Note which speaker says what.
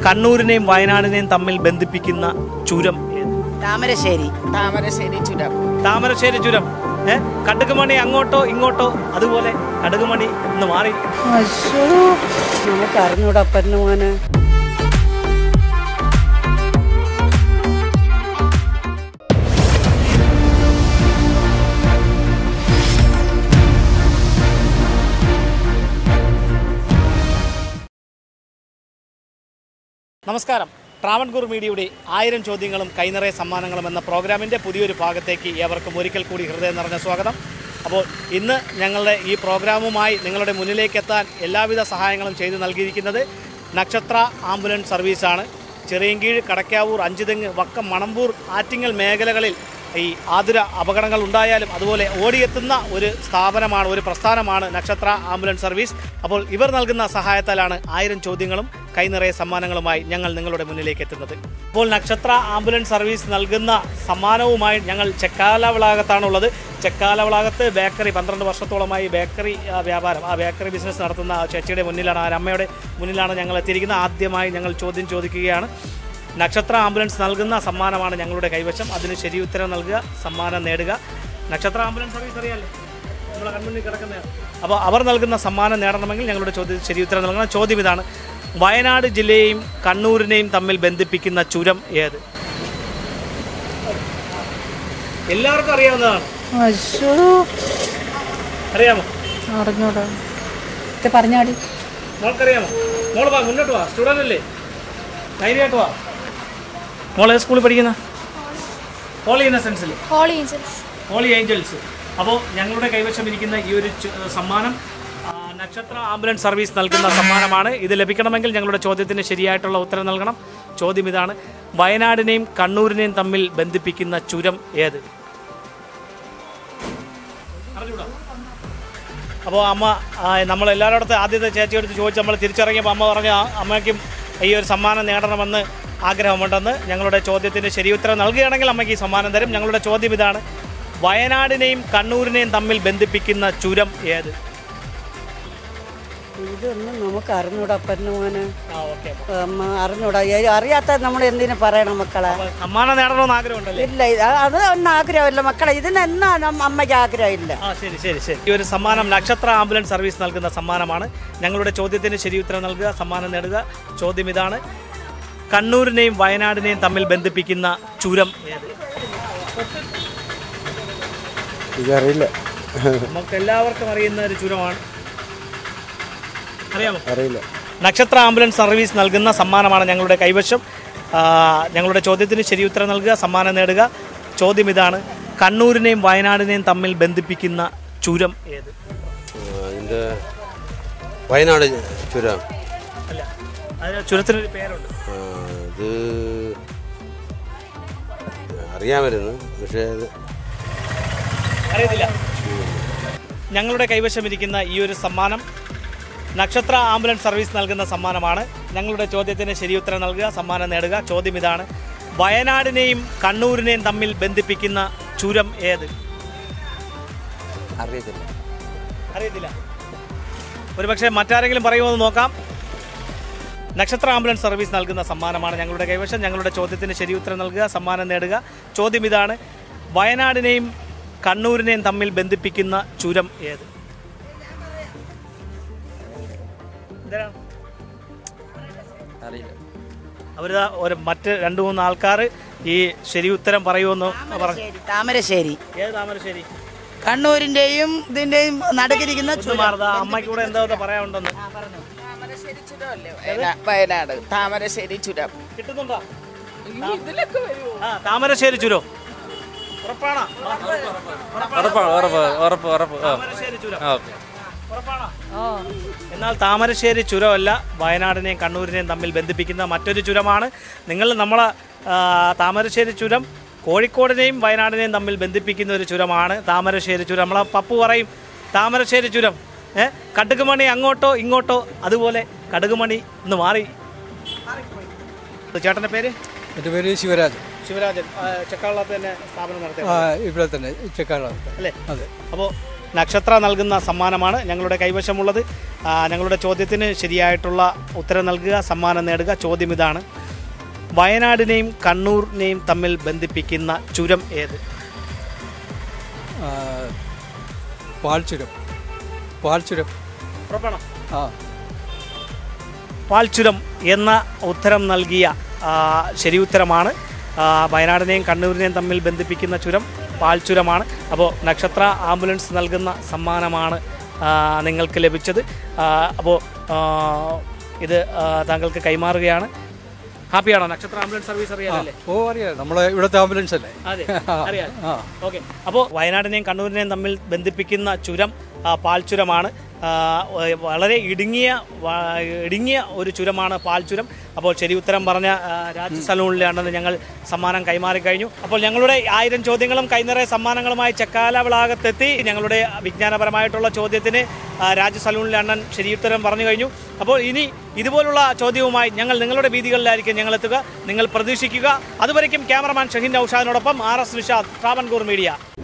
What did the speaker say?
Speaker 1: കണ്ണൂരിനെയും വയനാടിനെയും തമ്മിൽ ബന്ധിപ്പിക്കുന്ന ചുരം ഏത്?
Speaker 2: താമരശ്ശേരി
Speaker 3: താമരശ്ശേരി ചുരം
Speaker 1: താമരശ്ശേരി ചുരം ഏ കടുകുമണി അങ്ങോട്ടോ ഇങ്ങോട്ടോ അതുപോലെ കടുകുമണി എന്ന് മാറി
Speaker 2: നമുക്ക് അറിഞ്ഞൂടാ അപ്പന് മോനെ
Speaker 1: നമസ്കാരം ട്രാവൻകൂർ മീഡിയയുടെ ആയിരം ചോദ്യങ്ങളും കൈനിറയ സമ്മാനങ്ങളും എന്ന പ്രോഗ്രാമിൻ്റെ പുതിയൊരു ഭാഗത്തേക്ക് ഏവർക്കും ഒരിക്കൽ കൂടി ഹൃദയം നിറഞ്ഞ സ്വാഗതം അപ്പോൾ ഇന്ന് ഞങ്ങളുടെ ഈ പ്രോഗ്രാമുമായി നിങ്ങളുടെ മുന്നിലേക്ക് എത്താൻ എല്ലാവിധ സഹായങ്ങളും ചെയ്തു നൽകിയിരിക്കുന്നത് നക്ഷത്ര ആംബുലൻസ് സർവീസാണ് ചെറിയങ്കീഴ് കടക്കാവൂർ അഞ്ചുതെങ്ങ് വക്കം മണമ്പൂർ ആറ്റിങ്ങൽ മേഖലകളിൽ ഈ ആതുര അപകടങ്ങൾ ഉണ്ടായാലും അതുപോലെ ഓടിയെത്തുന്ന ഒരു സ്ഥാപനമാണ് ഒരു പ്രസ്ഥാനമാണ് നക്ഷത്ര ആംബുലൻസ് സർവീസ് അപ്പോൾ ഇവർ നൽകുന്ന സഹായത്താലാണ് ആയിരം ചോദ്യങ്ങളും കൈനിറയ സമ്മാനങ്ങളുമായി ഞങ്ങൾ നിങ്ങളുടെ മുന്നിലേക്ക് എത്തുന്നത് ഇപ്പോൾ നക്ഷത്ര ആംബുലൻസ് സർവീസ് നൽകുന്ന സമ്മാനവുമായി ഞങ്ങൾ ചെക്കാല വിളാകത്താണുള്ളത് ചെക്കാല വിളാകത്ത് ബേക്കറി പന്ത്രണ്ട് വർഷത്തോളമായി ബേക്കറി ആ, വ്യാപാരം ആ ബേക്കറി ബിസിനസ് നടത്തുന്ന ആ ചേച്ചിയുടെ മുന്നിലാണ് ആ അമ്മയുടെ മുന്നിലാണ് ഞങ്ങൾ എത്തിയിരിക്കുന്നത് ആദ്യമായി ഞങ്ങൾ ചോദ്യം ചോദിക്കുകയാണ് നക്ഷത്ര ആംബുലൻസ് നൽകുന്ന സമ്മാനമാണ് ഞങ്ങളുടെ കൈവശം അതിന് ശരി ഉത്തരം നൽകുക സമ്മാനം നേടുക നക്ഷത്ര ആംബുലൻസ് സർവീസ് അറിയാമല്ലോ നമ്മളെ കൺമുന്നിൽ കിടക്കുന്നതാണ് അപ്പോൾ അവർ നൽകുന്ന സമ്മാനം നേടണമെങ്കിൽ ഞങ്ങളുടെ ചോദ്യം ശരി ഉത്തരം നൽകണം ചോദ്യം ഇതാണ് വയനാട് ജില്ലയെയും കണ്ണൂരിനെയും തമ്മിൽ ബന്ധിപ്പിക്കുന്ന ചുരം ഏത് എല്ലാവർക്കും അറിയാവുന്നതാണ് അറിയാമോ
Speaker 4: അറിഞ്ഞൂടാ ഇത് പറഞ്ഞാടി
Speaker 1: മോൾക്കറിയാമോ മോൾ വാ മുന്നോട്ട് വാ സ്റ്റുഡൻ്റ് അല്ലേ ധൈര്യമായിട്ട് വാ മോൾ ഏത് സ്കൂളിൽ പഠിക്കുന്ന ഹോളി ഇന്നസെൻസിൽ
Speaker 4: ഹോളി ഏഞ്ചൽസ്
Speaker 1: ഹോളി ഏഞ്ചൽസ് അപ്പോൾ ഞങ്ങളുടെ കൈവശം ഇരിക്കുന്ന ഈ ഒരു ചു- സമ്മാനം ആ, നക്ഷത്ര ആംബുലൻസ് സർവീസ് നൽകുന്ന സമ്മാനമാണ് ഇത് ലഭിക്കണമെങ്കിൽ ഞങ്ങളുടെ ചോദ്യത്തിന് ശരിയായിട്ടുള്ള ഉത്തരം നൽകണം ചോദ്യം ഇതാണ് വയനാടിനെയും കണ്ണൂരിനെയും തമ്മിൽ ബന്ധിപ്പിക്കുന്ന ചുരം ഏത് അറിഞ്ഞൂടാ അപ്പോൾ അമ്മ ആ, നമ്മൾ എല്ലാവരോടത്ത് ആദ്യത്തെ ചേച്ചിയെടുത്ത് ചോദിച്ച് നമ്മൾ തിരിച്ചിറങ്ങിയപ്പോൾ അമ്മ പറഞ്ഞു ആ അമ്മയ്ക്കും ഈ ഒരു സമ്മാനം നേടണമെന്ന് ആഗ്രഹമുണ്ടെന്ന് ഞങ്ങളുടെ ചോദ്യത്തിന് ശരിയുത്തരം നൽകുകയാണെങ്കിൽ അമ്മയ്ക്ക് ഈ സമ്മാനം തരും ഞങ്ങളുടെ ചോദ്യം ഇതാണ് വയനാടിനെയും കണ്ണൂരിനെയും തമ്മിൽ ബന്ധിപ്പിക്കുന്ന ചുരം ഏത്
Speaker 2: ഇതൊന്നും നമുക്ക് അറിഞ്ഞൂടാ അപ്പന് മോനെ
Speaker 1: ആ ഓക്കെ
Speaker 2: അമ്മ അറിഞ്ഞൂടാ ഏ, അറിയാത്ത നമ്മൾ എന്തിനു പറയണം മക്കളെ
Speaker 1: സമ്മാനം നേടണമെന്ന് ആഗ്രഹമുണ്ടല്ലേ
Speaker 2: ഇല്ല ഇത് അത് ഒന്നും ആഗ്രഹമില്ല മക്കളെ ഇതിനെന്നാ നം- അമ്മയ്ക്ക് ആഗ്രഹമില്ല
Speaker 1: ആ ശരി ശരി ശരി ഈ ഒരു സമ്മാനം നക്ഷത്ര ആംബുലൻസ് സർവീസ് നൽകുന്ന സമ്മാനമാണ് ഞങ്ങളുടെ ചോദ്യത്തിന് ശരി ഉത്തരം നൽകുക സമ്മാനം നേടുക ചോദ്യം ഇതാണ് കണ്ണൂരിനെയും വയനാടിനെയും തമ്മിൽ ബന്ധിപ്പിക്കുന്ന ചുരം ഏത്
Speaker 5: എനിക്കറിയില്ല
Speaker 1: നമുക്ക് എല്ലാവർക്കും അറിയുന്ന ഒരു ചുരമാണ് അറിയാമോ
Speaker 5: അറിയില്ല
Speaker 1: നക്ഷത്ര ആംബുലൻസ് സർവീസ് നൽകുന്ന സമ്മാനമാണ് ഞങ്ങളുടെ കൈവശം ആ, ഞങ്ങളുടെ ചോദ്യത്തിന് ശരി ഉത്തരം നൽകുക സമ്മാനം നേടുക ചോദ്യം ഇതാണ് കണ്ണൂരിനെയും വയനാടിനെയും തമ്മിൽ ബന്ധിപ്പിക്കുന്ന ചുരം ഏത്
Speaker 5: അതിൻ്റെ വയനാട് ചുരം
Speaker 1: അല്ല അതിന് ചുരത്തിനൊരു പേരുണ്ട്
Speaker 5: ആ, ഇത് അറിയാമായിരുന്നു പക്ഷേ അത്
Speaker 1: അറിയത്തില്ല ഞങ്ങളുടെ കൈവശം ഇരിക്കുന്ന ഈ ഒരു സമ്മാനം നക്ഷത്ര ആംബുലൻസ് സർവീസ് നൽകുന്ന സമ്മാനമാണ് ഞങ്ങളുടെ ചോദ്യത്തിന് ശരിയുത്തരം നൽകുക സമ്മാനം നേടുക ചോദ്യം ഇതാണ് വയനാടിനെയും കണ്ണൂരിനെയും തമ്മിൽ ബന്ധിപ്പിക്കുന്ന ചുരം ഏത്
Speaker 5: അറിയത്തില്ല
Speaker 1: അറിയത്തില്ല ഒരുപക്ഷെ മറ്റാരെങ്കിലും പറയുമോ എന്ന് നോക്കാം നക്ഷത്ര ആംബുലൻസ് സർവീസ് നൽകുന്ന സമ്മാനമാണ് ഞങ്ങളുടെ കൈവശം ഞങ്ങളുടെ ചോദ്യത്തിന് ശരിയുത്തരം നൽകുക സമ്മാനം നേടുക ചോദ്യം ഇതാണ് വയനാടിനെയും കണ്ണൂരിനെയും തമ്മിൽ ബന്ധിപ്പിക്കുന്ന ചുരം ഏത് ഇതാരാണ്?
Speaker 5: അറിയില്ല
Speaker 1: അവരിതാ ഒരു മറ്റ് രണ്ട് മൂന്ന് ആൾക്കാർ ഈ ശരി ഉത്തരം പറയുമെന്ന് പറഞ്ഞു
Speaker 2: ശരി, താമരശ്ശേരി
Speaker 1: ഏത് താമരശ്ശേരി
Speaker 2: കണ്ണൂരിന്റെയും ഇതിന്റെയും നടുക്കിരിക്കുന്ന
Speaker 1: ഒന്ന് മാറുതാ അമ്മയ്ക്ക് കൂടെ എന്താ പറയാനുണ്ടെന്ന്
Speaker 3: താമരശ്ശേരി ചുരമല്ലേ വയനാ- വയനാട് താമരശ്ശേരി ചുരം
Speaker 1: കിട്ടുന്നുണ്ടോ
Speaker 3: ഇതിലൊക്കെ വരുമോ
Speaker 1: ആ താമരശ്ശേരി ചുരം ഉറപ്പാണോ
Speaker 6: ഉറപ്പാണ് ഉറപ്പ് ഉറപ്പ് ഉറപ്പ് ആ
Speaker 1: താമരശ്ശേരി ചുരം
Speaker 6: ആ, ഓക്കെ
Speaker 1: ഉറപ്പാണോ എന്നാൽ താമരശ്ശേരി ചുരമല്ല വയനാടിനെയും കണ്ണൂരിനെയും തമ്മിൽ ബന്ധിപ്പിക്കുന്ന മറ്റൊരു ചുരമാണ് നിങ്ങൾ നമ്മളെ ആ, താമരശ്ശേരി ചുരം കോഴിക്കോടിനെയും വയനാടിനെയും തമ്മിൽ ബന്ധിപ്പിക്കുന്ന ഒരു ചുരമാണ് താമരശ്ശേരി ചുരം നമ്മളെ പപ്പു പറയും താമരശ്ശേരി ചുരം ഏ കടുകുമണി അങ്ങോട്ടോ ഇങ്ങോട്ടോ അതുപോലെ കടുകുമണി എന്ന് മാറി ചേട്ടൻ്റെ പേര്
Speaker 7: എൻ്റെ പേര് ശിവരാജ്
Speaker 1: ശിവരാജൻ ചെക്കാളത്ത് തന്നെ സ്ഥാപനം നടത്തിയ
Speaker 7: ആ ഇവിടെ തന്നെ ചെക്കാളത്ത്
Speaker 1: അല്ലേ
Speaker 7: അതെ
Speaker 1: അപ്പോൾ നക്ഷത്ര നൽകുന്ന സമ്മാനമാണ് ഞങ്ങളുടെ കൈവശമുള്ളത് ആ, ഞങ്ങളുടെ ചോദ്യത്തിന് ശരിയായിട്ടുള്ള ഉത്തരം നൽകുക സമ്മാനം നേടുക ചോദ്യം ഇതാണ് വയനാടിനെയും കണ്ണൂരിനെയും തമ്മിൽ ബന്ധിപ്പിക്കുന്ന ചുരം ഏത്
Speaker 7: പാൽച്ചുരം പാൽച്ചുരം
Speaker 1: ഉറപ്പാണോ
Speaker 7: ആ
Speaker 1: പാൽച്ചുരം എന്ന ഉത്തരം നൽകിയ ആ, ശരി ഉത്തരമാണ് ആ, വയനാടിനെയും കണ്ണൂരിനെയും തമ്മിൽ ബന്ധിപ്പിക്കുന്ന ചുരം പാൽച്ചുരമാണ് അപ്പോൾ നക്ഷത്ര ആംബുലൻസ് നൽകുന്ന സമ്മാനമാണ് ആ, നിങ്ങൾക്ക് ലഭിച്ചത് അപ്പോൾ ഇത് ആ, താങ്കൾക്ക് കൈമാറുകയാണ് ഹാപ്പിയാണോ നക്ഷത്ര ആംബുലൻസ് സർവീസ് അറിയാമല്ലേ
Speaker 7: ഓ അറിയാം നമ്മളെ ഇവിടുത്തെ ആംബുലൻസ് അല്ലേ
Speaker 1: അതെ അറിയാം
Speaker 7: ആ
Speaker 1: ഓക്കെ അപ്പോൾ വയനാടിനെയും കണ്ണൂരിനെയും തമ്മിൽ ബന്ധിപ്പിക്കുന്ന ചുരം ആ, പാൽച്ചുരമാണ് ആ, വളരെ ഇടുങ്ങിയ വ- ഇടുങ്ങിയ ഒരു ചുരമാണ് പാൽച്ചുരം അപ്പോൾ ശരി ഉത്തരം പറഞ്ഞ ആ, രാജ് സലൂണിലാണെന്ന് ഞങ്ങൾ സമ്മാനം കൈമാറി കഴിഞ്ഞു അപ്പോൾ ഞങ്ങളുടെ ആയിരം ചോദ്യങ്ങളും കൈനിറയ സമ്മാനങ്ങളുമായി ചക്കാല വിളാകത്തെത്തി ഞങ്ങളുടെ വിജ്ഞാനപരമായിട്ടുള്ള ചോദ്യത്തിന് ആ, രാജ് സലൂണിലെ അണ്ണൻ ശരിയുത്തരം പറഞ്ഞു കഴിഞ്ഞു അപ്പോൾ ഇനി ഇതുപോലുള്ള ചോദ്യവുമായി ഞങ്ങൾ നിങ്ങളുടെ വീതികളിലായിരിക്കും ഞങ്ങൾ എത്തുക നിങ്ങൾ പ്രതീക്ഷിക്കുക അതുവരയ്ക്കും ക്യാമറമാൻ ഷഹീൻ ഔഷാദിനോടൊപ്പം R S Nishad Travancore media